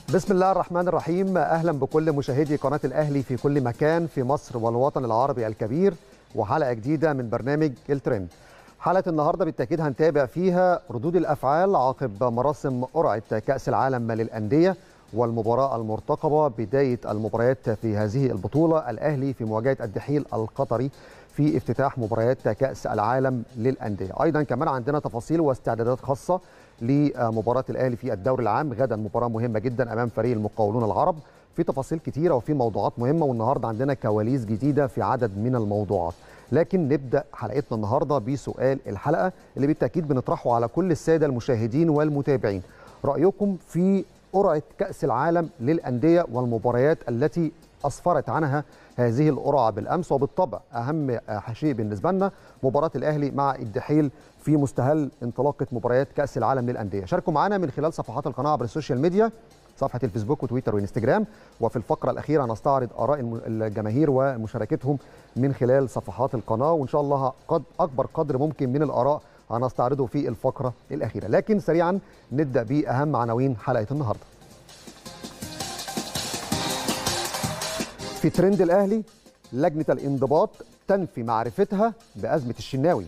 بسم الله الرحمن الرحيم اهلا بكل مشاهدي قناه الاهلي في كل مكان في مصر والوطن العربي الكبير وحلقه جديده من برنامج الترند حلقه النهارده بالتاكيد هنتابع فيها ردود الافعال عقب مراسم قرعه كاس العالم للانديه والمباراه المرتقبه بدايه المباريات في هذه البطوله الاهلي في مواجهه الدحيل القطري في افتتاح مباريات كاس العالم للانديه ايضا كمان عندنا تفاصيل واستعدادات خاصه لمباراه الاهلي في الدوري العام غدا مباراه مهمه جدا امام فريق المقاولون العرب في تفاصيل كتيره وفي موضوعات مهمه والنهارده عندنا كواليس جديده في عدد من الموضوعات لكن نبدا حلقتنا النهارده بسؤال الحلقه اللي بالتاكيد بنطرحه على كل الساده المشاهدين والمتابعين رايكم في قرعه كاس العالم للانديه والمباريات التي اسفرت عنها هذه القرعه بالامس وبالطبع اهم شيء بالنسبه لنا مباراه الاهلي مع الدحيل في مستهل انطلاقه مباريات كاس العالم للانديه شاركوا معنا من خلال صفحات القناه عبر السوشيال ميديا صفحه الفيسبوك وتويتر وانستجرام وفي الفقره الاخيره هنستعرض اراء الجماهير ومشاركتهم من خلال صفحات القناه وان شاء الله قد اكبر قدر ممكن من الاراء هنستعرضه في الفقره الاخيره لكن سريعا نبدا باهم عناوين حلقه النهارده في ترند الاهلي لجنه الانضباط تنفي معرفتها بازمه الشناوي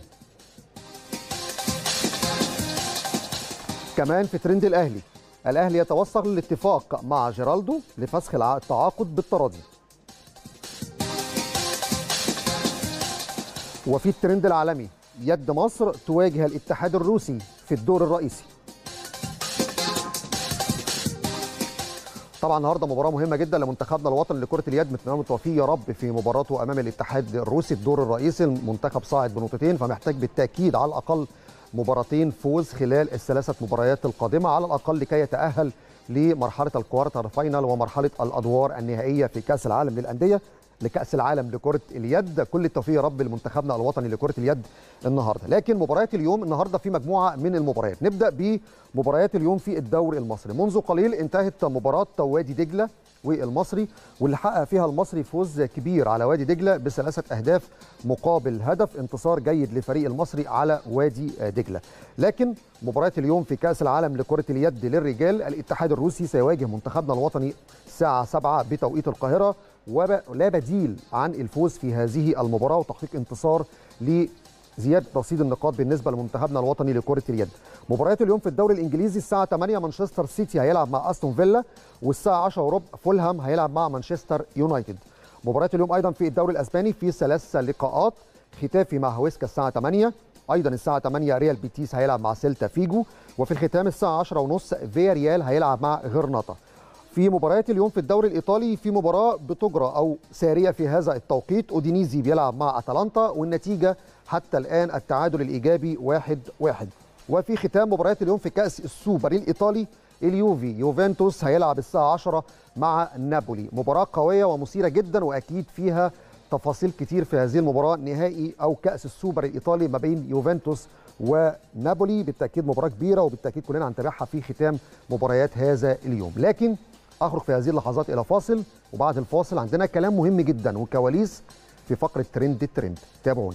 كمان في ترند الاهلي الاهلي يتوصل لاتفاق مع جيرالدو لفسخ التعاقد بالتراضي وفي الترند العالمي يد مصر تواجه الاتحاد الروسي في الدور الرئيسي طبعا النهارده مباراه مهمه جدا لمنتخبنا الوطني لكره اليد نتمنى التوفيق يا رب في مباراته امام الاتحاد الروسي الدور الرئيسي المنتخب صاعد بنقطتين فمحتاج بالتاكيد على الاقل مباراتين فوز خلال الثلاثه مباريات القادمه على الاقل لكي يتاهل لمرحله الكوارتر فاينل ومرحله الادوار النهائيه في كاس العالم للانديه لكاس العالم لكره اليد كل التوفيق يا رب لمنتخبنا الوطني لكره اليد النهارده لكن مباريات اليوم النهارده في مجموعه من المباريات نبدا بمباريات اليوم في الدوري المصري منذ قليل انتهت مباراه وادي دجله والمصري واللي حقق فيها المصري فوز كبير على وادي دجله بثلاثه اهداف مقابل هدف انتصار جيد لفريق المصري على وادي دجله لكن مباراه اليوم في كاس العالم لكره اليد للرجال الاتحاد الروسي سيواجه منتخبنا الوطني الساعه 7 بتوقيت القاهره ولا بديل عن الفوز في هذه المباراه وتحقيق انتصار لزياده رصيد النقاط بالنسبه لمنتخبنا الوطني لكره اليد. مباريات اليوم في الدوري الانجليزي الساعه 8 مانشستر سيتي هيلعب مع استون فيلا والساعه 10 وربع فولهام هيلعب مع مانشستر يونايتد. مباريات اليوم ايضا في الدوري الاسباني في ثلاث لقاءات ختافي مع هويسكا الساعه 8 ايضا الساعه 8 ريال بيتيس هيلعب مع سيلتا فيجو وفي الختام الساعه 10 ونص فيا ريال هيلعب مع غرناطه. في مباريات اليوم في الدوري الايطالي في مباراه بتجرى او ساريه في هذا التوقيت اودينيزي بيلعب مع اتلانتا والنتيجه حتى الان التعادل الايجابي 1-1 واحد واحد. وفي ختام مباريات اليوم في كاس السوبر الايطالي اليوفي يوفنتوس هيلعب الساعه 10 مع نابولي مباراه قويه ومثيره جدا واكيد فيها تفاصيل كتير في هذه المباراه نهائي او كاس السوبر الايطالي ما بين يوفنتوس ونابولي بالتاكيد مباراه كبيره وبالتاكيد كلنا هنتابعها في ختام مباريات هذا اليوم لكن اخرج في هذه اللحظات الى فاصل وبعد الفاصل عندنا كلام مهم جدا وكواليس في فقره ترند الترند تابعونا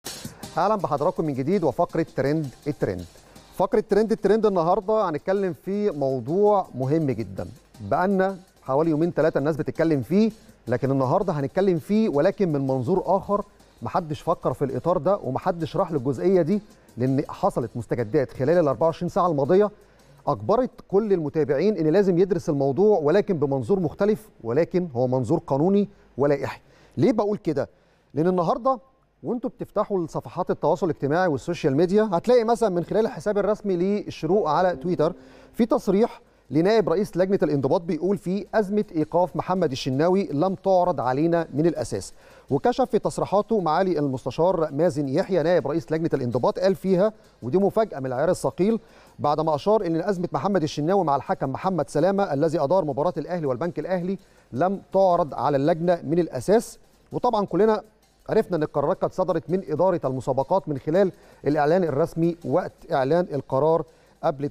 اهلا بحضراتكم من جديد وفقره ترند الترند فقره ترند الترند النهارده هنتكلم في موضوع مهم جدا بقالنا حوالي يومين ثلاثه الناس بتتكلم فيه لكن النهارده هنتكلم فيه ولكن من منظور اخر محدش فكر في الاطار ده ومحدش راح للجزئيه دي لان حصلت مستجدات خلال ال 24 ساعه الماضيه اجبرت كل المتابعين ان لازم يدرس الموضوع ولكن بمنظور مختلف ولكن هو منظور قانوني ولائحي ليه بقول كده لان النهارده وانتوا بتفتحوا صفحات التواصل الاجتماعي والسوشيال ميديا هتلاقي مثلا من خلال الحساب الرسمي للشروق على تويتر في تصريح لنائب رئيس لجنه الانضباط بيقول فيه ازمه ايقاف محمد الشناوي لم تعرض علينا من الاساس وكشف في تصريحاته معالي المستشار مازن يحيى نائب رئيس لجنه الانضباط قال فيها ودي مفاجاه من العيار الثقيل بعدما اشار ان ازمه محمد الشناوي مع الحكم محمد سلامه الذي ادار مباراه الاهلي والبنك الاهلي لم تعرض على اللجنه من الاساس وطبعا كلنا عرفنا ان القرارات قد صدرت من اداره المسابقات من خلال الاعلان الرسمي وقت اعلان القرار قبل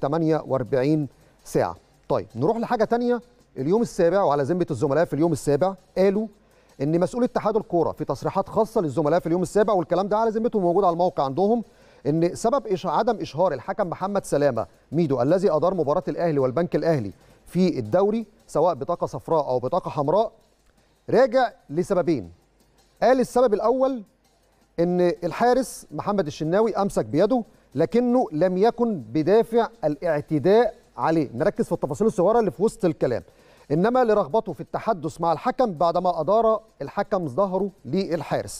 48 ساعه. طيب نروح لحاجه ثانيه اليوم السابع وعلى ذمه الزملاء في اليوم السابع قالوا ان مسؤول اتحاد الكوره في تصريحات خاصه للزملاء في اليوم السابع والكلام ده على ذمتهم موجود على الموقع عندهم ان سبب إش... عدم اشهار الحكم محمد سلامه ميدو الذي ادار مباراه الاهلي والبنك الاهلي في الدوري سواء بطاقه صفراء او بطاقه حمراء راجع لسببين قال السبب الاول ان الحارس محمد الشناوي امسك بيده لكنه لم يكن بدافع الاعتداء عليه نركز في التفاصيل الصغيره اللي في وسط الكلام انما لرغبته في التحدث مع الحكم بعدما ادار الحكم ظهره للحارس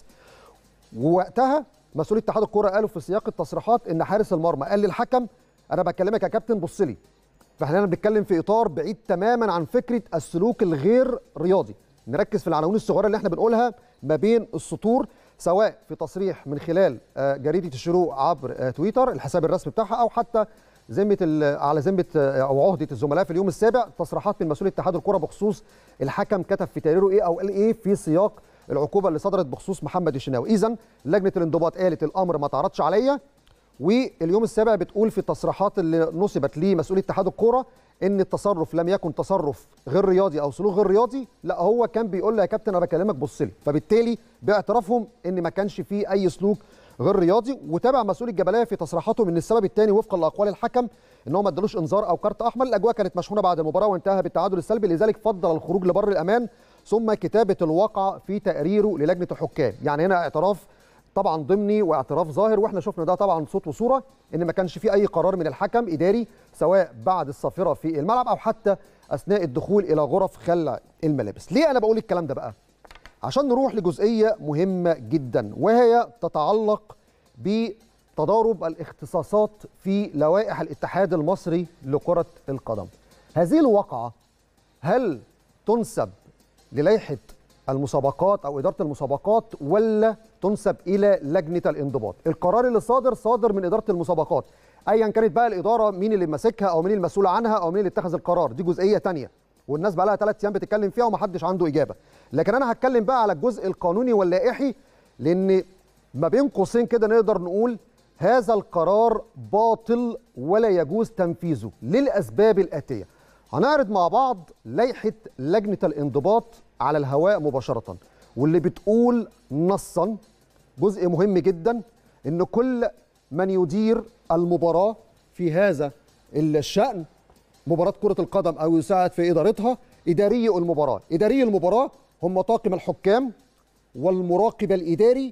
ووقتها مسؤول اتحاد الكوره قالوا في سياق التصريحات ان حارس المرمى قال للحكم انا بكلمك يا كابتن بص لي فاحنا بنتكلم في اطار بعيد تماما عن فكره السلوك الغير رياضي نركز في العناوين الصغيره اللي احنا بنقولها ما بين السطور سواء في تصريح من خلال جريده الشروق عبر تويتر الحساب الرسمي بتاعها او حتى ذمه على ذمه او عهده الزملاء في اليوم السابع تصريحات من مسؤول اتحاد الكره بخصوص الحكم كتب في تقريره ايه او قال ايه في سياق العقوبه اللي صدرت بخصوص محمد الشناوي اذا لجنه الانضباط قالت الامر ما تعرضش عليا واليوم السابع بتقول في التصريحات اللي نصبت لمسؤول اتحاد الكوره ان التصرف لم يكن تصرف غير رياضي او سلوك غير رياضي لا هو كان بيقول له يا كابتن انا بكلمك بص لي فبالتالي باعترافهم ان ما كانش فيه اي سلوك غير رياضي وتابع مسؤول الجبليه في تصريحاته من السبب الثاني وفقا لاقوال الحكم ان هو ما ادالوش انذار او كارت احمر الاجواء كانت مشحونه بعد المباراه وانتهى بالتعادل السلبي لذلك فضل الخروج لبر الامان ثم كتابه الواقع في تقريره للجنه الحكام يعني هنا اعتراف طبعا ضمني واعتراف ظاهر واحنا شفنا ده طبعا صوت وصوره ان ما كانش في اي قرار من الحكم اداري سواء بعد الصافره في الملعب او حتى اثناء الدخول الى غرف خلع الملابس ليه انا بقول الكلام ده بقى عشان نروح لجزئيه مهمه جدا وهي تتعلق بتضارب الاختصاصات في لوائح الاتحاد المصري لكره القدم هذه الواقعه هل تنسب للائحه المسابقات او اداره المسابقات ولا تنسب الى لجنه الانضباط القرار اللي صادر صادر من اداره المسابقات ايا كانت بقى الاداره مين اللي ماسكها او مين المسؤول عنها او مين اللي اتخذ القرار دي جزئيه تانية والناس بقى لها ثلاث ايام بتتكلم فيها ومحدش عنده اجابه لكن انا هتكلم بقى على الجزء القانوني واللائحي لان ما بين قوسين كده نقدر نقول هذا القرار باطل ولا يجوز تنفيذه للاسباب الاتيه هنعرض مع بعض لائحه لجنه الانضباط على الهواء مباشره واللي بتقول نصا جزء مهم جدا ان كل من يدير المباراه في هذا الشان مباراه كره القدم او يساعد في ادارتها اداري المباراه اداري المباراه هم طاقم الحكام والمراقب الاداري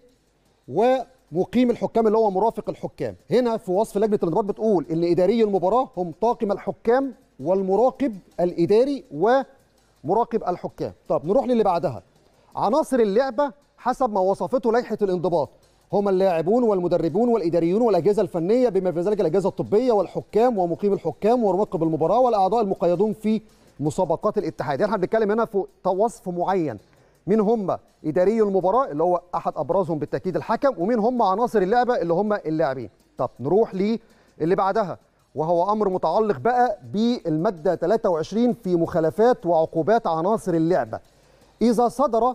ومقيم الحكام اللي هو مرافق الحكام هنا في وصف لجنه الانضباط بتقول ان اداري المباراه هم طاقم الحكام والمراقب الاداري ومراقب الحكام طب نروح للي بعدها عناصر اللعبه حسب ما وصفته لائحه الانضباط هم اللاعبون والمدربون والاداريون والاجهزه الفنيه بما في ذلك الاجهزه الطبيه والحكام ومقيم الحكام ومراقب المباراه والاعضاء المقيدون في مسابقات الاتحاد يعني احنا بنتكلم هنا في وصف معين مين هم اداري المباراه اللي هو احد ابرزهم بالتاكيد الحكم ومين هم عناصر اللعبه اللي هم اللاعبين طب نروح للي بعدها وهو امر متعلق بقى بالماده 23 في مخالفات وعقوبات عناصر اللعبه اذا صدر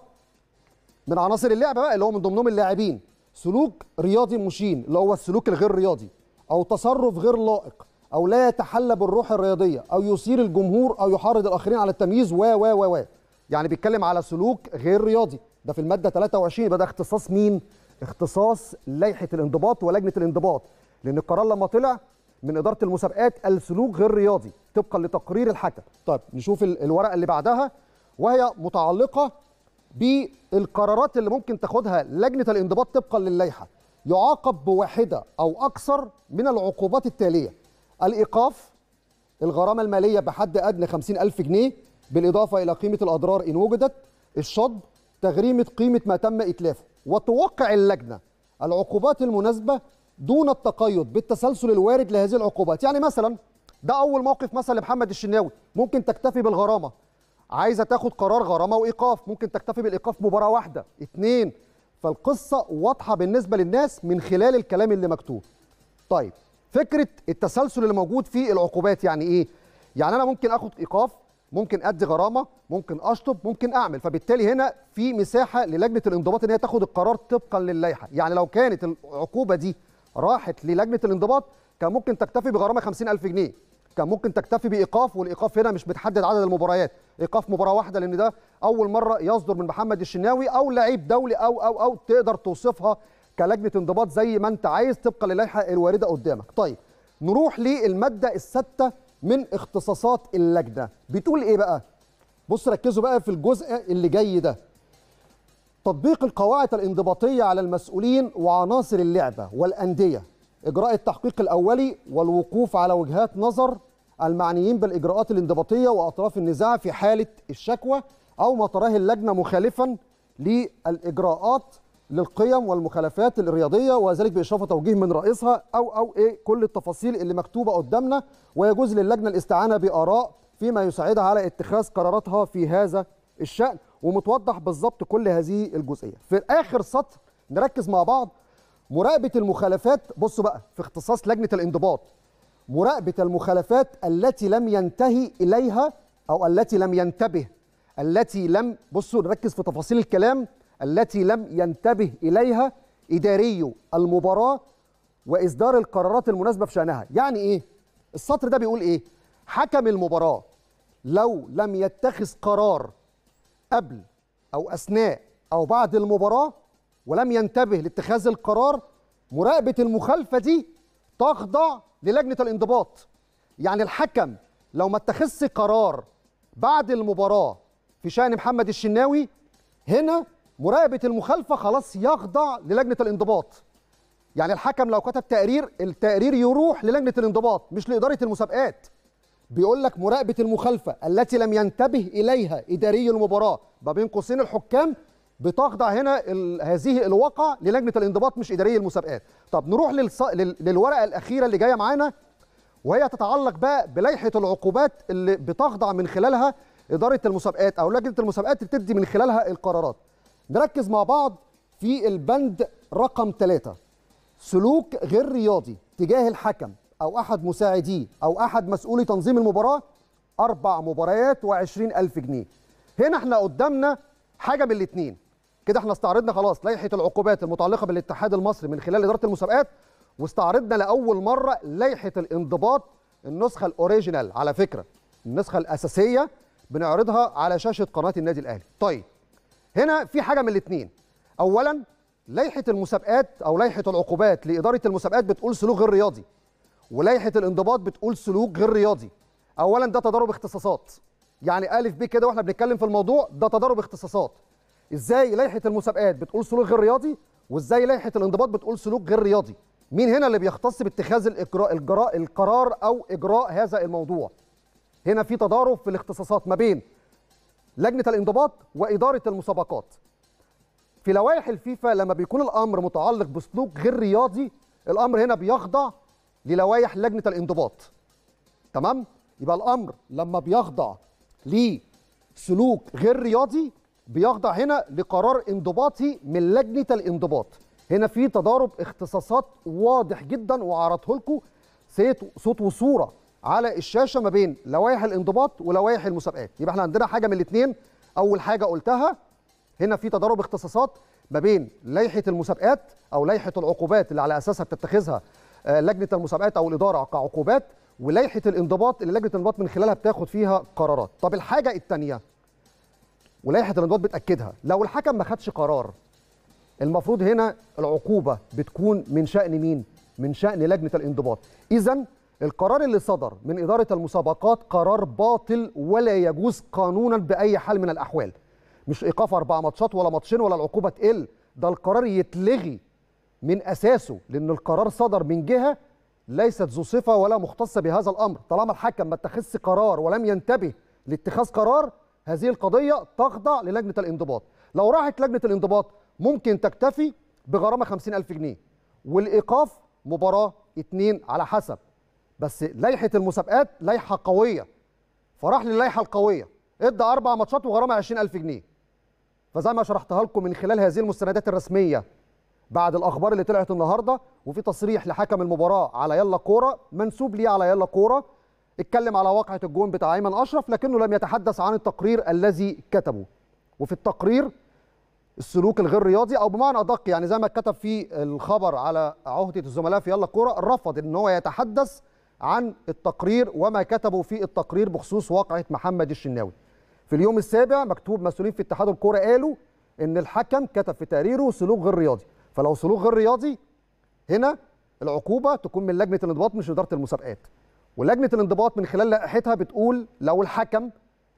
من عناصر اللعبه بقى اللي هو من ضمنهم اللاعبين سلوك رياضي مشين اللي هو السلوك الغير رياضي او تصرف غير لائق او لا يتحلى بالروح الرياضيه او يثير الجمهور او يحرض الاخرين على التمييز و و و و يعني بيتكلم على سلوك غير رياضي ده في الماده 23 يبقى ده اختصاص مين اختصاص لائحه الانضباط ولجنه الانضباط لان القرار لما طلع من اداره المسابقات السلوك غير رياضي طبقا لتقرير الحكم طيب نشوف الورقه اللي بعدها وهي متعلقه بالقرارات اللي ممكن تاخدها لجنه الانضباط طبقا للائحه يعاقب بواحده او اكثر من العقوبات التاليه الايقاف الغرامه الماليه بحد ادنى 50000 جنيه بالاضافه الى قيمه الاضرار ان وجدت الشطب تغريمه قيمه ما تم اتلافه وتوقع اللجنه العقوبات المناسبه دون التقيد بالتسلسل الوارد لهذه العقوبات يعني مثلا ده اول موقف مثلا لمحمد الشناوي ممكن تكتفي بالغرامه عايزه تاخد قرار غرامه وايقاف ممكن تكتفي بالايقاف مباراه واحده اتنين فالقصه واضحه بالنسبه للناس من خلال الكلام اللي مكتوب طيب فكره التسلسل اللي موجود في العقوبات يعني ايه يعني انا ممكن اخد ايقاف ممكن ادي غرامه ممكن اشطب ممكن اعمل فبالتالي هنا في مساحه للجنه الانضباط ان هي تاخد القرار طبقا للائحه يعني لو كانت العقوبه دي راحت للجنه الانضباط كان ممكن تكتفي بغرامه 50000 جنيه كان ممكن تكتفي بايقاف والايقاف هنا مش بتحدد عدد المباريات ايقاف مباراه واحده لان ده اول مره يصدر من محمد الشناوي او لعيب دولي او او او تقدر توصفها كلجنه انضباط زي ما انت عايز طبقا للائحه الوارده قدامك طيب نروح للماده السادسه من اختصاصات اللجنه بتقول ايه بقى بص ركزوا بقى في الجزء اللي جاي ده تطبيق القواعد الانضباطيه على المسؤولين وعناصر اللعبه والانديه اجراء التحقيق الاولي والوقوف على وجهات نظر المعنيين بالاجراءات الانضباطيه واطراف النزاع في حاله الشكوى او ما تراه اللجنه مخالفا للاجراءات للقيم والمخالفات الرياضيه وذلك باشراف توجيه من رئيسها او او ايه كل التفاصيل اللي مكتوبه قدامنا ويجوز للجنه الاستعانه باراء فيما يساعدها على اتخاذ قراراتها في هذا الشان ومتوضح بالظبط كل هذه الجزئيه في اخر سطر نركز مع بعض مراقبه المخالفات بصوا بقى في اختصاص لجنه الانضباط مراقبه المخالفات التي لم ينتهي اليها او التي لم ينتبه التي لم بصوا نركز في تفاصيل الكلام التي لم ينتبه اليها اداري المباراه واصدار القرارات المناسبه في شانها يعني ايه السطر ده بيقول ايه حكم المباراه لو لم يتخذ قرار قبل او اثناء او بعد المباراه ولم ينتبه لاتخاذ القرار مراقبه المخالفه دي تخضع للجنه الانضباط يعني الحكم لو ما اتخذش قرار بعد المباراه في شان محمد الشناوي هنا مراقبه المخالفه خلاص يخضع للجنه الانضباط يعني الحكم لو كتب تقرير التقرير يروح للجنه الانضباط مش لاداره المسابقات بيقول لك مراقبه المخالفه التي لم ينتبه اليها اداري المباراه ما بين قوسين الحكام بتخضع هنا ال- هذه الواقع للجنه الانضباط مش اداري المسابقات طب نروح للص... لل... للورقه الاخيره اللي جايه معانا وهي تتعلق بقى بلائحه العقوبات اللي بتخضع من خلالها اداره المسابقات او لجنه المسابقات اللي بتدي من خلالها القرارات نركز مع بعض في البند رقم ثلاثة سلوك غير رياضي تجاه الحكم أو أحد مساعديه أو أحد مسؤولي تنظيم المباراة أربع مباريات وعشرين ألف جنيه هنا احنا قدامنا حاجة من الاتنين كده احنا استعرضنا خلاص لائحة العقوبات المتعلقة بالاتحاد المصري من خلال إدارة المسابقات واستعرضنا لأول مرة لائحة الانضباط النسخة الأوريجينال على فكرة النسخة الأساسية بنعرضها على شاشة قناة النادي الأهلي طيب هنا في حاجه من الاثنين اولا لائحه المسابقات او لائحه العقوبات لاداره المسابقات بتقول سلوك غير رياضي ولائحه الانضباط بتقول سلوك غير رياضي اولا ده تضارب اختصاصات يعني الف ب كده واحنا بنتكلم في الموضوع ده تضارب اختصاصات ازاي لائحه المسابقات بتقول سلوك غير رياضي وازاي لائحه الانضباط بتقول سلوك غير رياضي مين هنا اللي بيختص باتخاذ الاجراء الجراء القرار او اجراء هذا الموضوع هنا في تضارب في الاختصاصات ما بين لجنه الانضباط واداره المسابقات في لوائح الفيفا لما بيكون الامر متعلق بسلوك غير رياضي الامر هنا بيخضع للوائح لجنه الانضباط تمام يبقى الامر لما بيخضع لسلوك غير رياضي بيخضع هنا لقرار انضباطي من لجنه الانضباط هنا في تضارب اختصاصات واضح جدا وعرضته لكم صوت وصوره على الشاشه ما بين لوائح الانضباط ولوائح المسابقات يبقى احنا عندنا حاجه من الاثنين اول حاجه قلتها هنا في تضارب اختصاصات ما بين لائحه المسابقات او لائحه العقوبات اللي على اساسها بتتخذها آه، لجنه المسابقات او الاداره كعقوبات ولائحه الانضباط اللي لجنه الانضباط من خلالها بتاخد فيها قرارات طب الحاجه الثانيه ولائحه الانضباط بتاكدها لو الحكم ما خدش قرار المفروض هنا العقوبه بتكون من شان مين من شان لجنه الانضباط اذا القرار اللي صدر من اداره المسابقات قرار باطل ولا يجوز قانونا باي حال من الاحوال مش ايقاف اربع ماتشات ولا ماتشين ولا العقوبه تقل ده القرار يتلغي من اساسه لان القرار صدر من جهه ليست ذو صفه ولا مختصه بهذا الامر طالما الحكم ما اتخذش قرار ولم ينتبه لاتخاذ قرار هذه القضيه تخضع للجنه الانضباط لو راحت لجنه الانضباط ممكن تكتفي بغرامه 50000 جنيه والايقاف مباراه اتنين على حسب بس لائحه المسابقات لائحه قويه فراح للائحه القويه ادى اربع ماتشات وغرامه 20000 جنيه فزي ما شرحتها لكم من خلال هذه المستندات الرسميه بعد الاخبار اللي طلعت النهارده وفي تصريح لحكم المباراه على يلا كوره منسوب ليه على يلا كوره اتكلم على واقعه الجون بتاع ايمن اشرف لكنه لم يتحدث عن التقرير الذي كتبه وفي التقرير السلوك الغير رياضي او بمعنى ادق يعني زي ما كتب في الخبر على عهده الزملاء في يلا كوره رفض ان هو يتحدث عن التقرير وما كتبه في التقرير بخصوص واقعه محمد الشناوي في اليوم السابع مكتوب مسؤولين في اتحاد الكوره قالوا ان الحكم كتب في تقريره سلوك غير رياضي فلو سلوك غير رياضي هنا العقوبه تكون من لجنه الانضباط مش اداره المسابقات ولجنه الانضباط من خلال لائحتها بتقول لو الحكم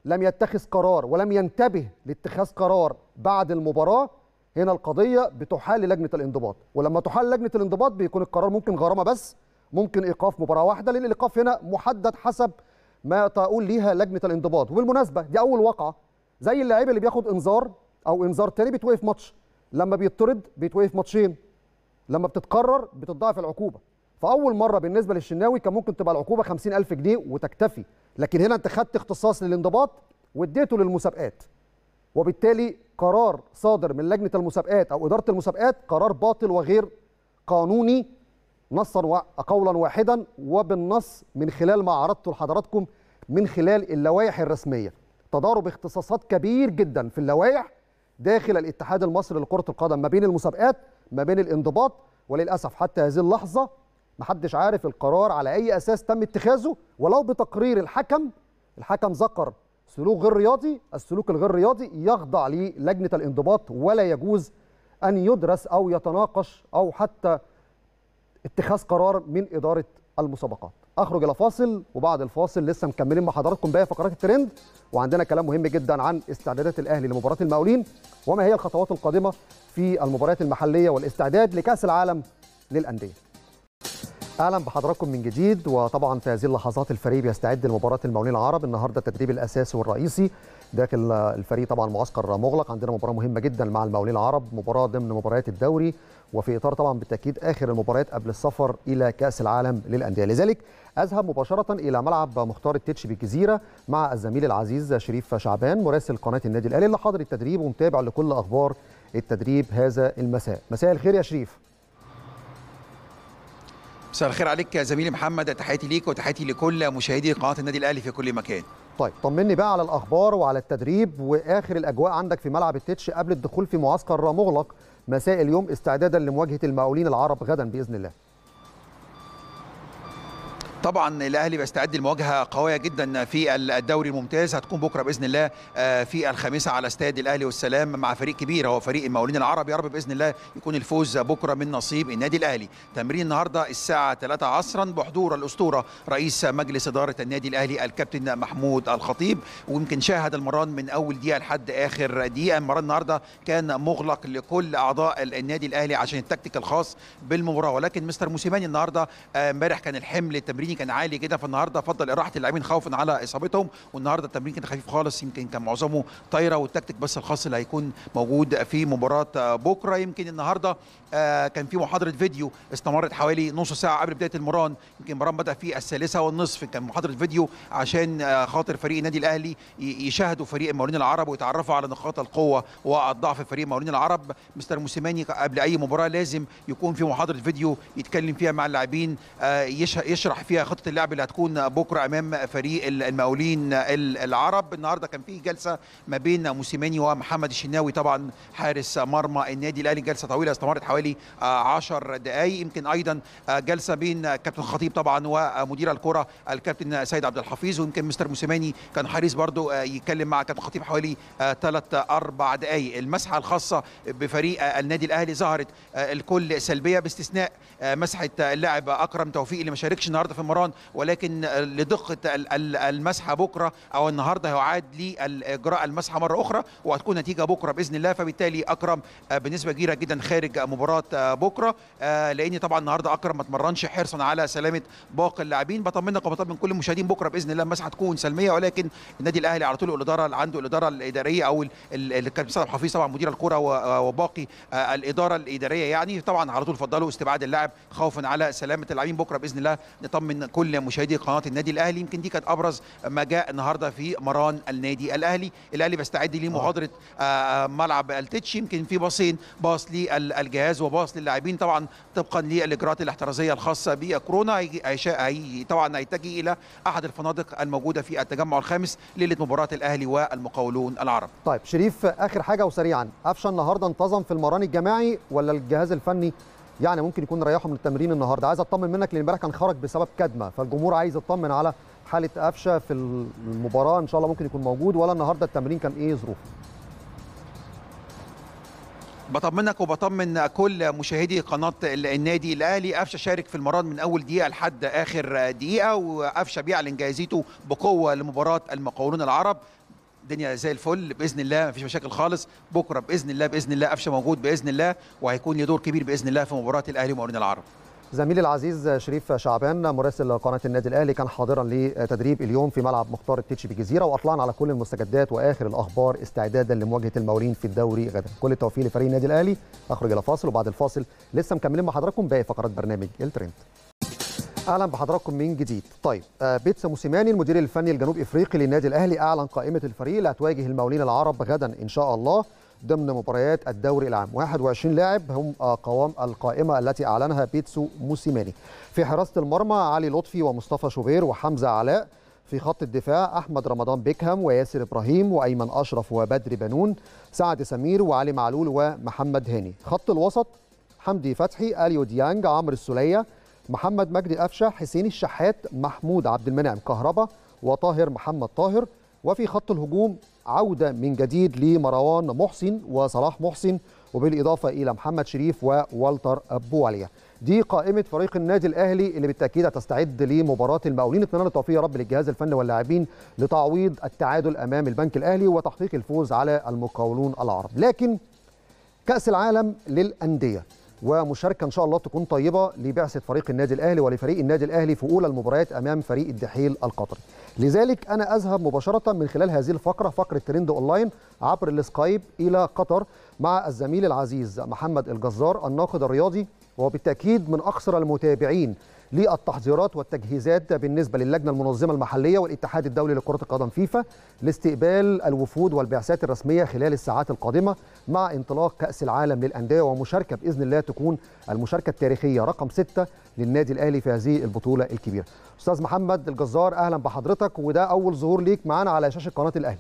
لم يتخذ قرار ولم ينتبه لاتخاذ قرار بعد المباراه هنا القضيه بتحال لجنه الانضباط ولما تحال لجنه الانضباط بيكون القرار ممكن غرامه بس ممكن ايقاف مباراه واحده لان الايقاف هنا محدد حسب ما تقول ليها لجنه الانضباط وبالمناسبه دي اول واقعه زي اللاعب اللي بياخد انذار او انذار تاني بيتوقف ماتش لما بيطرد بيتوقف ماتشين لما بتتكرر بتضاعف العقوبه فاول مره بالنسبه للشناوي كان ممكن تبقى العقوبه 50000 جنيه وتكتفي لكن هنا انت خدت اختصاص للانضباط واديته للمسابقات وبالتالي قرار صادر من لجنه المسابقات او اداره المسابقات قرار باطل وغير قانوني نصا وقولا واحدا وبالنص من خلال ما عرضته لحضراتكم من خلال اللوائح الرسميه تضارب اختصاصات كبير جدا في اللوائح داخل الاتحاد المصري لكره القدم ما بين المسابقات ما بين الانضباط وللاسف حتى هذه اللحظه محدش عارف القرار على اي اساس تم اتخاذه ولو بتقرير الحكم الحكم ذكر سلوك غير رياضي السلوك الغير رياضي يخضع للجنه الانضباط ولا يجوز ان يدرس او يتناقش او حتى اتخاذ قرار من اداره المسابقات اخرج الى فاصل وبعد الفاصل لسه مكملين مع حضراتكم باقي فقرات الترند وعندنا كلام مهم جدا عن استعدادات الاهلي لمباراه المقاولين وما هي الخطوات القادمه في المباريات المحليه والاستعداد لكاس العالم للانديه اهلا بحضراتكم من جديد وطبعا في هذه اللحظات الفريق بيستعد لمباراه المقاولين العرب النهارده التدريب الاساسي والرئيسي داخل الفريق طبعا معسكر مغلق عندنا مباراه مهمه جدا مع المقاولين العرب مباراه ضمن مباريات الدوري وفي اطار طبعا بالتاكيد اخر المباريات قبل السفر الى كاس العالم للانديه لذلك اذهب مباشره الى ملعب مختار التتش بالجزيره مع الزميل العزيز شريف شعبان مراسل قناه النادي الاهلي اللي حاضر التدريب ومتابع لكل اخبار التدريب هذا المساء مساء الخير يا شريف مساء الخير عليك يا زميلي محمد تحياتي ليك وتحياتي لكل مشاهدي قناه النادي الاهلي في كل مكان طيب طمني بقى على الاخبار وعلى التدريب واخر الاجواء عندك في ملعب التتش قبل الدخول في معسكر مغلق مساء اليوم استعدادا لمواجهه المقاولين العرب غدا باذن الله طبعا الاهلي بيستعد لمواجهه قويه جدا في الدوري الممتاز هتكون بكره باذن الله في الخامسه على استاد الاهلي والسلام مع فريق كبير هو فريق المقاولين العرب يا رب باذن الله يكون الفوز بكره من نصيب النادي الاهلي تمرين النهارده الساعه 3 عصرا بحضور الاسطوره رئيس مجلس اداره النادي الاهلي الكابتن محمود الخطيب ويمكن شاهد المران من اول دقيقه لحد اخر دقيقه المران النهارده كان مغلق لكل اعضاء النادي الاهلي عشان التكتيك الخاص بالمباراه ولكن مستر موسيماني النهارده امبارح كان الحمل التمريني كان عالي جدا فالنهارده فضل اراحه اللاعبين خوفا على اصابتهم والنهارده التمرين كان خفيف خالص يمكن كان معظمه طايره والتكتيك بس الخاص اللي هيكون موجود في مباراه بكره يمكن النهارده كان في محاضره فيديو استمرت حوالي نص ساعه قبل بدايه المران يمكن المران بدا في الثالثه والنصف كان محاضره فيديو عشان خاطر فريق النادي الاهلي يشاهدوا فريق المقاولين العرب ويتعرفوا على نقاط القوه والضعف في فريق المقاولين العرب مستر موسيماني قبل اي مباراه لازم يكون في محاضره فيديو يتكلم فيها مع اللاعبين يشرح فيها خطه اللعب اللي هتكون بكره امام فريق المقاولين العرب النهارده كان في جلسه ما بين موسيماني ومحمد الشناوي طبعا حارس مرمى النادي الاهلي جلسه طويله استمرت حوالي 10 دقائق يمكن ايضا جلسه بين كابتن خطيب طبعا ومدير الكره الكابتن سيد عبد الحفيظ ويمكن مستر موسيماني كان حريص برضو يتكلم مع كابتن خطيب حوالي ثلاث اربع دقائق المسحه الخاصه بفريق النادي الاهلي ظهرت الكل سلبيه باستثناء مسحه اللاعب اكرم توفيق اللي ما شاركش النهارده في المران ولكن لدقه المسحه بكره او النهارده هيعاد لاجراء المسحه مره اخرى وهتكون نتيجه بكره باذن الله فبالتالي اكرم بنسبه كبيره جدا خارج مباراه بكره لان طبعا النهارده اكرم ما اتمرنش حرصا على سلامه باقي اللاعبين بطمنك وبطمن كل المشاهدين بكره باذن الله المسحه تكون سلميه ولكن النادي الاهلي على طول الاداره اللي عنده الاداره الاداريه او الكابتن صالح حفيظ طبعا مدير الكره وباقي الاداره الاداريه يعني طبعا على طول فضلوا استبعاد اللاعب خوفا على سلامه اللاعبين بكره باذن الله نطمن كل مشاهدي قناه النادي الاهلي يمكن دي كانت ابرز ما جاء النهارده في مران النادي الاهلي الاهلي بيستعد لمحاضره آه ملعب التتش يمكن في باصين باص للجهاز وباص للاعبين طبعا طبقا للاجراءات الاحترازيه الخاصه بكورونا هي طبعا هيتجه الى احد الفنادق الموجوده في التجمع الخامس ليله مباراه الاهلي والمقاولون العرب طيب شريف اخر حاجه وسريعا قفشه النهارده انتظم في المران الجماعي ولا الجهاز الفني يعني ممكن يكون ريحه من التمرين النهارده عايز اطمن منك لان امبارح كان خرج بسبب كدمه فالجمهور عايز يطمن على حاله قفشه في المباراه ان شاء الله ممكن يكون موجود ولا النهارده التمرين كان ايه ظروفه بطمنك وبطمن كل مشاهدي قناه النادي الاهلي قفشه شارك في المران من اول دقيقه لحد اخر دقيقه وقفشه بيعلن جاهزيته بقوه لمباراه المقاولون العرب الدنيا زي الفل باذن الله مفيش مشاكل خالص بكره باذن الله باذن الله قفشه موجود باذن الله وهيكون له دور كبير باذن الله في مباراه الاهلي ومقاولين العرب زميلي العزيز شريف شعبان مراسل قناه النادي الاهلي كان حاضرا لتدريب اليوم في ملعب مختار التتش بالجزيره واطلعنا على كل المستجدات واخر الاخبار استعدادا لمواجهه المقاولين في الدوري غدا كل التوفيق لفريق النادي الاهلي اخرج الى فاصل وبعد الفاصل لسه مكملين مع حضراتكم باقي فقرات برنامج الترند اهلا بحضراتكم من جديد طيب بيتسا موسيماني المدير الفني الجنوب افريقي للنادي الاهلي اعلن قائمه الفريق اللي هتواجه المقاولين العرب غدا ان شاء الله ضمن مباريات الدوري العام 21 لاعب هم قوام القائمة التي أعلنها بيتسو موسيماني في حراسة المرمى علي لطفي ومصطفى شوبير وحمزة علاء في خط الدفاع أحمد رمضان بيكهام وياسر إبراهيم وأيمن أشرف وبدر بنون سعد سمير وعلي معلول ومحمد هاني خط الوسط حمدي فتحي أليو ديانج عمرو السولية محمد مجدي قفشة حسين الشحات محمود عبد المنعم كهربا وطاهر محمد طاهر وفي خط الهجوم عودة من جديد لمروان محسن وصلاح محسن وبالإضافة إلى محمد شريف ووالتر بواليا دي قائمة فريق النادي الأهلي اللي بالتأكيد هتستعد لمباراة المقاولين نتمنى التوفيق يا رب للجهاز الفني واللاعبين لتعويض التعادل أمام البنك الأهلي وتحقيق الفوز على المقاولون العرب لكن كأس العالم للأندية ومشاركه ان شاء الله تكون طيبه لبعثه فريق النادي الاهلي ولفريق النادي الاهلي في اولى المباريات امام فريق الدحيل القطري. لذلك انا اذهب مباشره من خلال هذه الفقره فقره ترند اونلاين عبر السكايب الى قطر مع الزميل العزيز محمد الجزار الناقد الرياضي وبالتاكيد من اكثر المتابعين للتحضيرات والتجهيزات بالنسبه للجنه المنظمه المحليه والاتحاد الدولي لكره القدم فيفا لاستقبال الوفود والبعثات الرسميه خلال الساعات القادمه مع انطلاق كاس العالم للانديه ومشاركه باذن الله تكون المشاركه التاريخيه رقم ستة للنادي الاهلي في هذه البطوله الكبيره. استاذ محمد الجزار اهلا بحضرتك وده اول ظهور ليك معانا على شاشه قناه الاهلي.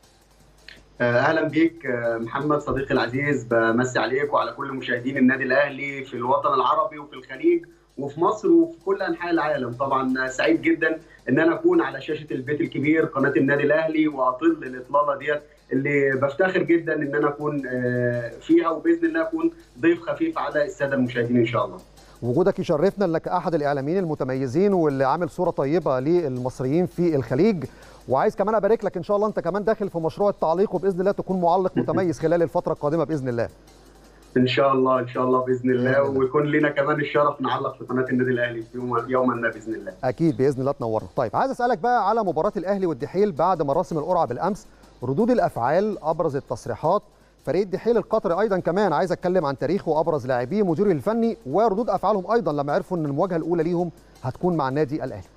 اهلا بيك محمد صديقي العزيز بمسي عليك وعلى كل مشاهدين النادي الاهلي في الوطن العربي وفي الخليج وفي مصر وفي كل انحاء العالم طبعا سعيد جدا ان انا اكون على شاشه البيت الكبير قناه النادي الاهلي واطل الاطلاله ديت اللي بفتخر جدا ان انا اكون فيها وباذن الله اكون ضيف خفيف على الساده المشاهدين ان شاء الله وجودك يشرفنا انك احد الاعلاميين المتميزين واللي عامل صوره طيبه للمصريين في الخليج وعايز كمان ابارك لك ان شاء الله انت كمان داخل في مشروع التعليق وباذن الله تكون معلق متميز خلال الفتره القادمه باذن الله ان شاء الله ان شاء الله باذن الله ويكون لنا كمان الشرف نعلق في قناه النادي الاهلي في يوم يوما ما باذن الله اكيد باذن الله تنورنا طيب عايز اسالك بقى على مباراه الاهلي والدحيل بعد مراسم القرعه بالامس ردود الافعال ابرز التصريحات فريق الدحيل القطري ايضا كمان عايز اتكلم عن تاريخه وابرز لاعبيه مديره الفني وردود افعالهم ايضا لما عرفوا ان المواجهه الاولى ليهم هتكون مع النادي الاهلي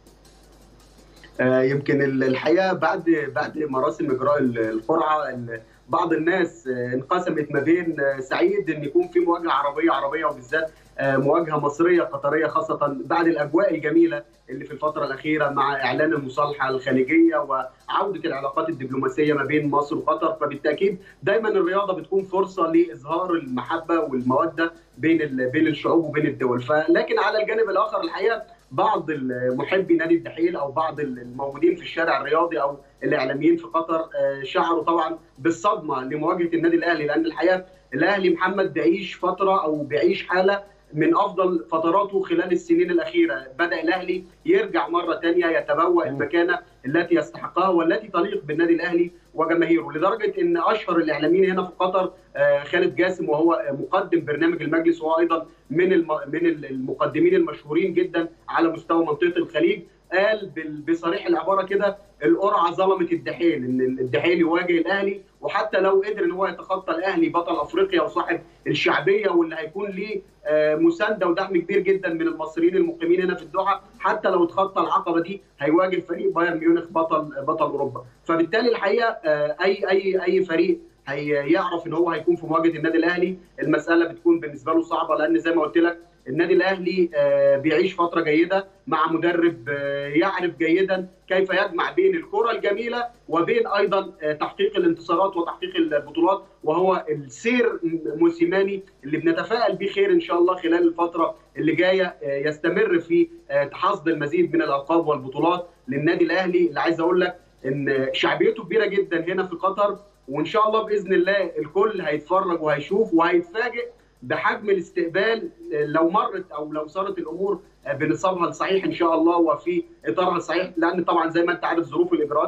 آه يمكن الحقيقه بعد بعد مراسم اجراء القرعه بعض الناس انقسمت ما بين سعيد ان يكون في مواجهه عربيه عربيه وبالذات مواجهه مصريه قطريه خاصه بعد الاجواء الجميله اللي في الفتره الاخيره مع اعلان المصالحه الخليجيه وعوده العلاقات الدبلوماسيه ما بين مصر وقطر فبالتاكيد دايما الرياضه بتكون فرصه لاظهار المحبه والموده بين بين الشعوب وبين الدول فلكن على الجانب الاخر الحقيقه بعض محبي نادي الدحيل او بعض الموجودين في الشارع الرياضي او الاعلاميين في قطر شعروا طبعا بالصدمه لمواجهه النادي الاهلي لان الحقيقه الاهلي محمد بيعيش فتره او بيعيش حاله من افضل فتراته خلال السنين الاخيره بدا الاهلي يرجع مره ثانيه يتبوأ المكانه التي يستحقها والتي تليق بالنادي الاهلي وجماهيره لدرجه ان اشهر الاعلاميين هنا في قطر خالد جاسم وهو مقدم برنامج المجلس وهو ايضا من من المقدمين المشهورين جدا على مستوى منطقه الخليج قال بصريح العباره كده القرعه ظلمت الدحيل ان الدحيل يواجه الاهلي وحتى لو قدر ان هو يتخطى الاهلي بطل افريقيا وصاحب الشعبيه واللي هيكون ليه مسانده ودعم كبير جدا من المصريين المقيمين هنا في الدوحه حتى لو اتخطى العقبه دي هيواجه فريق بايرن ميونخ بطل بطل اوروبا فبالتالي الحقيقه اي اي اي فريق هيعرف ان هو هيكون في مواجهه النادي الاهلي المساله بتكون بالنسبه له صعبه لان زي ما قلت لك النادي الاهلي بيعيش فتره جيده مع مدرب يعرف جيدا كيف يجمع بين الكره الجميله وبين ايضا تحقيق الانتصارات وتحقيق البطولات وهو السير موسيماني اللي بنتفائل به خير ان شاء الله خلال الفتره اللي جايه يستمر في حصد المزيد من الالقاب والبطولات للنادي الاهلي اللي عايز اقول لك ان شعبيته كبيره جدا هنا في قطر وان شاء الله باذن الله الكل هيتفرج وهيشوف وهيتفاجئ بحجم الاستقبال لو مرت او لو صارت الامور بنصابها الصحيح ان شاء الله وفي اطارها الصحيح لان طبعا زي ما انت عارف ظروف الاجراءات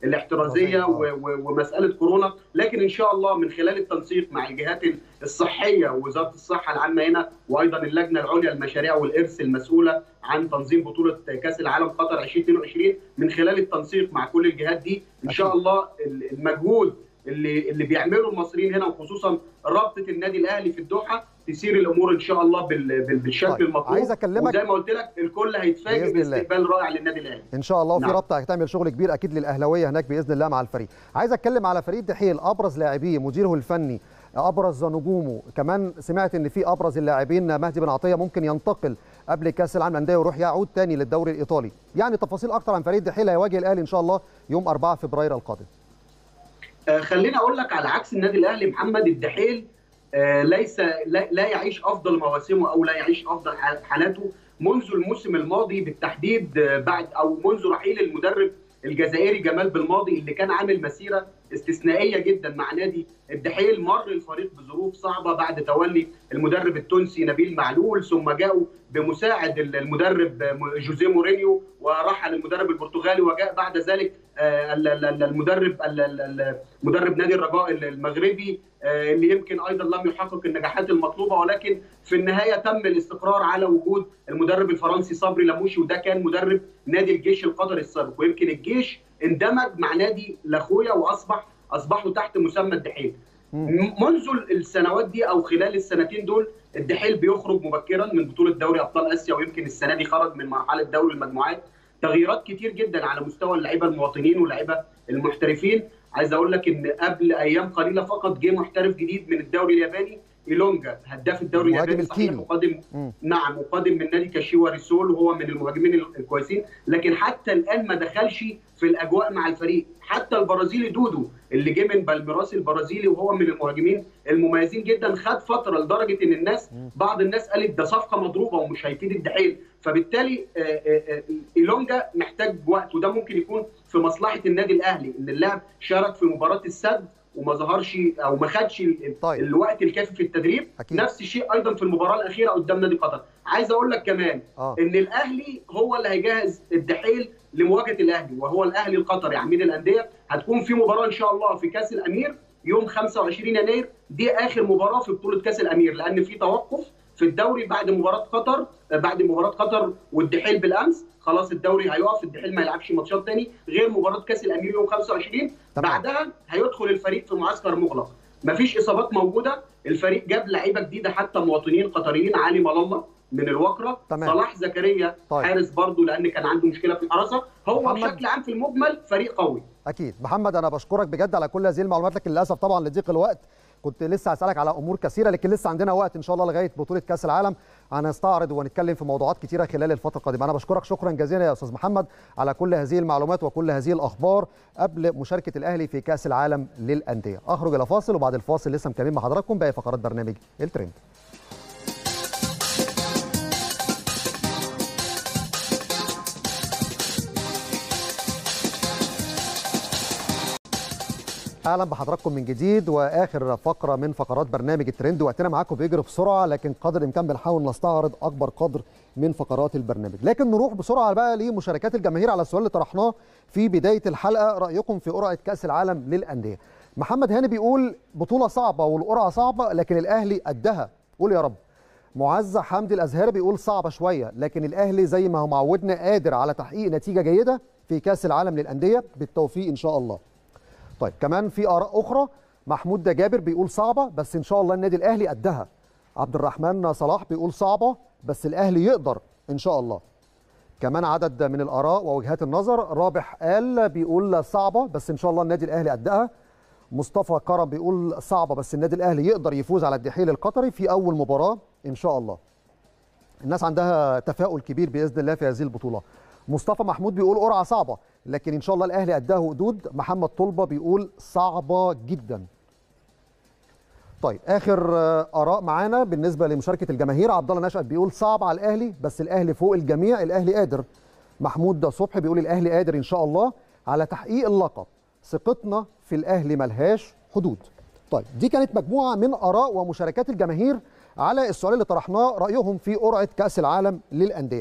الاحترازيه ومساله كورونا لكن ان شاء الله من خلال التنسيق مع الجهات الصحيه ووزاره الصحه العامه هنا وايضا اللجنه العليا للمشاريع والارث المسؤوله عن تنظيم بطوله كاس العالم قطر 2022 من خلال التنسيق مع كل الجهات دي ان شاء الله المجهود اللي اللي بيعمله المصريين هنا وخصوصا رابطه النادي الاهلي في الدوحه تسير الامور ان شاء الله بالشكل طيب. المطلوب عايز اكلمك وزي ما قلت لك الكل هيتفاجئ باستقبال رائع للنادي الاهلي ان شاء الله وفي نعم. رابطه هتعمل شغل كبير اكيد للاهلاويه هناك باذن الله مع الفريق عايز اتكلم على فريق دحيل ابرز لاعبيه مديره الفني ابرز نجومه كمان سمعت ان في ابرز اللاعبين مهدي بن عطيه ممكن ينتقل قبل كاس العالم للانديه ويروح يعود تاني للدوري الايطالي يعني تفاصيل اكتر عن فريق دحيل هيواجه الاهلي ان شاء الله يوم 4 فبراير القادم خليني اقول لك على عكس النادي الاهلي محمد الدحيل ليس لا يعيش افضل مواسمه او لا يعيش افضل حالاته منذ الموسم الماضي بالتحديد بعد او منذ رحيل المدرب الجزائري جمال بالماضي اللي كان عامل مسيره استثنائيه جدا مع نادي الدحيل مر الفريق بظروف صعبه بعد تولي المدرب التونسي نبيل معلول ثم جاءوا بمساعد المدرب جوزيه مورينيو ورحل المدرب البرتغالي وجاء بعد ذلك المدرب مدرب نادي الرجاء المغربي اللي يمكن ايضا لم يحقق النجاحات المطلوبه ولكن في النهايه تم الاستقرار على وجود المدرب الفرنسي صبري لاموشي وده كان مدرب نادي الجيش القطري السابق ويمكن الجيش اندمج مع نادي لاخويا واصبح اصبحوا تحت مسمى الدحيل منذ السنوات دي او خلال السنتين دول الدحيل بيخرج مبكرا من بطوله دوري ابطال اسيا ويمكن السنه دي خرج من مرحله دوري المجموعات تغييرات كتير جدا على مستوى اللعيبه المواطنين واللعيبه المحترفين عايز اقول لك ان قبل ايام قليله فقط جه محترف جديد من الدوري الياباني ايلونجا هداف الدوري الياباني صحيح مقدم نعم مقدم من نادي كاشيوا ريسول وهو من المهاجمين الكويسين لكن حتى الان ما دخلش في الاجواء مع الفريق حتى البرازيلي دودو اللي جه من بالميراس البرازيلي وهو من المهاجمين المميزين جدا خد فتره لدرجه ان الناس بعض الناس قالت ده صفقه مضروبه ومش هيفيد الدحيل فبالتالي ايلونجا محتاج وقت وده ممكن يكون في مصلحه النادي الاهلي ان اللاعب شارك في مباراه السد وما ظهرش او ما خدش طيب. الوقت الكافي في التدريب أكيد. نفس الشيء ايضا في المباراه الاخيره قدام نادي قطر عايز اقول لك كمان آه. ان الاهلي هو اللي هيجهز الدحيل لمواجهه الاهلي وهو الاهلي القطري عميد الانديه هتكون في مباراه ان شاء الله في كاس الامير يوم 25 يناير دي اخر مباراه في بطوله كاس الامير لان في توقف في الدوري بعد مباراه قطر بعد مباراه قطر والدحيل بالامس خلاص الدوري هيقف الدحيل ما يلعبش ماتشات تاني غير مباراه كاس الامير يوم 25 تمام. بعدها هيدخل الفريق في معسكر مغلق مفيش اصابات موجوده الفريق جاب لعيبه جديده حتى مواطنين قطريين علي ملالة من الوكره تمام. صلاح زكريا طيب. حارس برضه لان كان عنده مشكله في الحراسه هو محمد. بشكل عام في المجمل فريق قوي اكيد محمد انا بشكرك بجد على كل هذه المعلومات لكن للاسف طبعا لضيق الوقت كنت لسه هسالك على امور كثيره لكن لسه عندنا وقت ان شاء الله لغايه بطوله كاس العالم هنستعرض ونتكلم في موضوعات كثيره خلال الفتره القادمه انا بشكرك شكرا جزيلا يا استاذ محمد على كل هذه المعلومات وكل هذه الاخبار قبل مشاركه الاهلي في كاس العالم للانديه اخرج الى فاصل وبعد الفاصل لسه مكملين مع حضراتكم باقي فقرات برنامج الترند اهلا بحضراتكم من جديد واخر فقره من فقرات برنامج الترند وقتنا معاكم بيجري بسرعه لكن قدر الامكان بنحاول نستعرض اكبر قدر من فقرات البرنامج لكن نروح بسرعه بقى لمشاركات الجماهير على السؤال اللي طرحناه في بدايه الحلقه رايكم في قرعه كاس العالم للانديه محمد هاني بيقول بطوله صعبه والقرعه صعبه لكن الاهلي قدها قول يا رب معز حمدي الازهري بيقول صعبه شويه لكن الاهلي زي ما هو معودنا قادر على تحقيق نتيجه جيده في كاس العالم للانديه بالتوفيق ان شاء الله طيب كمان في اراء اخرى محمود ده جابر بيقول صعبه بس ان شاء الله النادي الاهلي قدها عبد الرحمن صلاح بيقول صعبه بس الاهلي يقدر ان شاء الله كمان عدد من الاراء ووجهات النظر رابح قال بيقول صعبه بس ان شاء الله النادي الاهلي قدها مصطفى كرم بيقول صعبه بس النادي الاهلي يقدر يفوز على الدحيل القطري في اول مباراه ان شاء الله الناس عندها تفاؤل كبير باذن الله في هذه البطوله مصطفى محمود بيقول قرعه صعبه لكن ان شاء الله الاهلي قدها وقدود محمد طلبه بيقول صعبه جدا طيب اخر اراء معانا بالنسبه لمشاركه الجماهير عبد الله نشأت بيقول صعب على الاهلي بس الاهلي فوق الجميع الاهلي قادر محمود ده صبحي بيقول الاهلي قادر ان شاء الله على تحقيق اللقب ثقتنا في الاهلي ملهاش حدود طيب دي كانت مجموعه من اراء ومشاركات الجماهير على السؤال اللي طرحناه رايهم في قرعه كاس العالم للانديه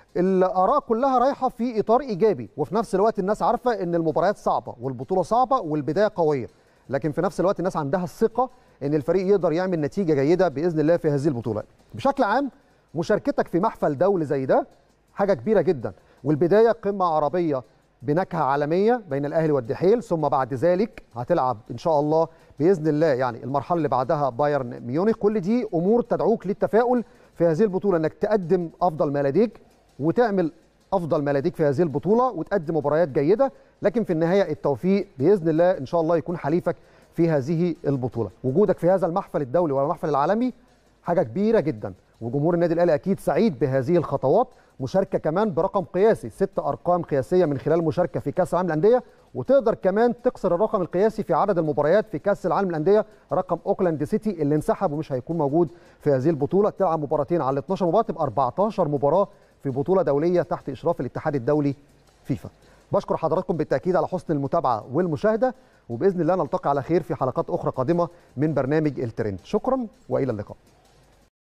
الاراء كلها رايحه في اطار ايجابي وفي نفس الوقت الناس عارفه ان المباريات صعبه والبطوله صعبه والبدايه قويه لكن في نفس الوقت الناس عندها الثقه ان الفريق يقدر يعمل نتيجه جيده باذن الله في هذه البطوله بشكل عام مشاركتك في محفل دولي زي ده حاجه كبيره جدا والبدايه قمه عربيه بنكهه عالميه بين الاهلي والدحيل ثم بعد ذلك هتلعب ان شاء الله باذن الله يعني المرحله اللي بعدها بايرن ميونخ كل دي امور تدعوك للتفاؤل في هذه البطوله انك تقدم افضل ما لديك وتعمل افضل ما لديك في هذه البطوله وتقدم مباريات جيده لكن في النهايه التوفيق باذن الله ان شاء الله يكون حليفك في هذه البطوله وجودك في هذا المحفل الدولي والمحفل العالمي حاجه كبيره جدا وجمهور النادي الاهلي اكيد سعيد بهذه الخطوات مشاركه كمان برقم قياسي ست ارقام قياسيه من خلال المشاركه في كاس العالم للانديه وتقدر كمان تكسر الرقم القياسي في عدد المباريات في كاس العالم للانديه رقم اوكلاند سيتي اللي انسحب ومش هيكون موجود في هذه البطوله تلعب مباراتين على 12 مباراه تبقى 14 مباراه في بطوله دوليه تحت اشراف الاتحاد الدولي فيفا بشكر حضراتكم بالتاكيد على حسن المتابعه والمشاهده وباذن الله نلتقي على خير في حلقات اخرى قادمه من برنامج الترند شكرا والى اللقاء